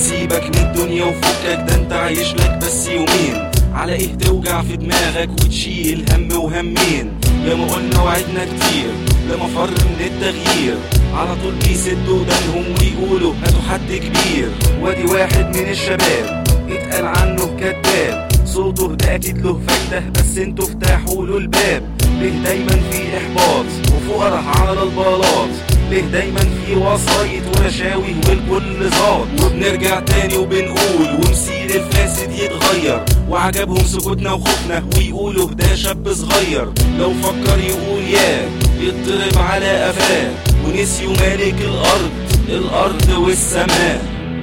سيبك من الدنيا وفكك ده انت عايش لك بس يومين على ايه توجع في دماغك وتشيل هم وهمين يا ما قلنا وعدنا كتير ده مفر من التغيير على طول بيسدوا ودانهم ويقولوا هاتوا حد كبير وادي واحد من الشباب اتقال عنه كذاب صوته ده اكيد له فايده بس انتوا افتحوا له الباب ليه دايما في احباط وفقراء على البلاط ليه دايما في وسايط ورشاوي والكل ظابط وبنرجع تاني وبنقول ومسير الفاسد يتغير وعجبهم سكوتنا وخوفنا ويقولوا ده شاب صغير لو فكر يقول يا يضرب على قفاه ونسيوا مالك الارض الارض والسماء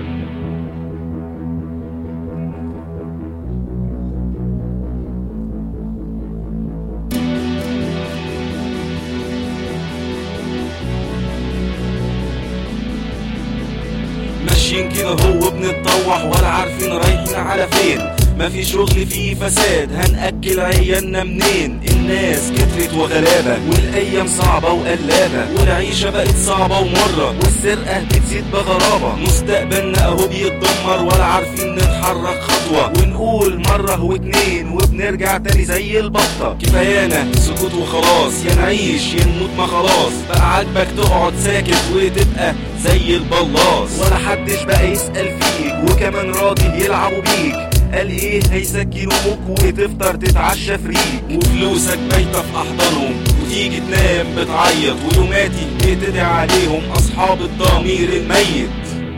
ماشيين كده هو بنتطوح ولا عارفين رايحين على فين مفي شغل فيه فساد هنأكل عيالنا منين الناس كترت وغلابة والأيام صعبة وقلابة والعيشة بقت صعبة ومرة والسرقة بتزيد بغرابة مستقبلنا أهو بيتدمر ولا عارفين نتحرك خطوة ونقول مرة واتنين وبنرجع تاني زي البطة كفايانا سكوت وخلاص يا نعيش يا نموت ما خلاص بقى عاجبك تقعد ساكت وتبقى زي البلاص ولا حدش بقى يسأل فيك وكمان راضي يلعبوا بيك قال ايه هيسكنوك وتفطر تتعشى فريك وفلوسك بايته في احضانهم وتيجي تنام بتعيط ويوماتي بتدعي عليهم اصحاب الضمير الميت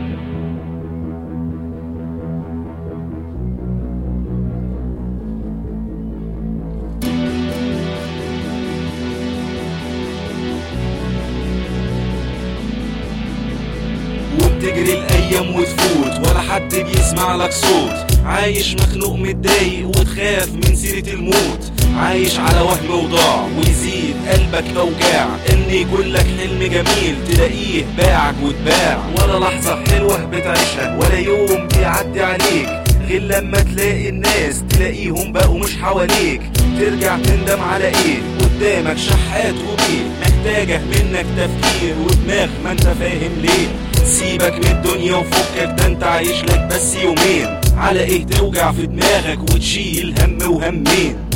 وبتجري الايام وتفوت ولا حد بيسمع لك صوت عايش مخنوق متضايق وتخاف من سيرة الموت عايش على وهم وضاع ويزيد قلبك اوجاع ان يكون لك حلم جميل تلاقيه باعك واتباع ولا لحظة حلوة بتعيشها ولا يوم بيعدي عليك غير لما تلاقي الناس تلاقيهم بقوا مش حواليك ترجع تندم على ايه قدامك شحات وبيه محتاجة منك تفكير ودماغ ما انت فاهم ليه سيبك من الدنيا وفكك ده انت عايش لك بس يومين على ايه توجع في دماغك وتشيل هم وهمين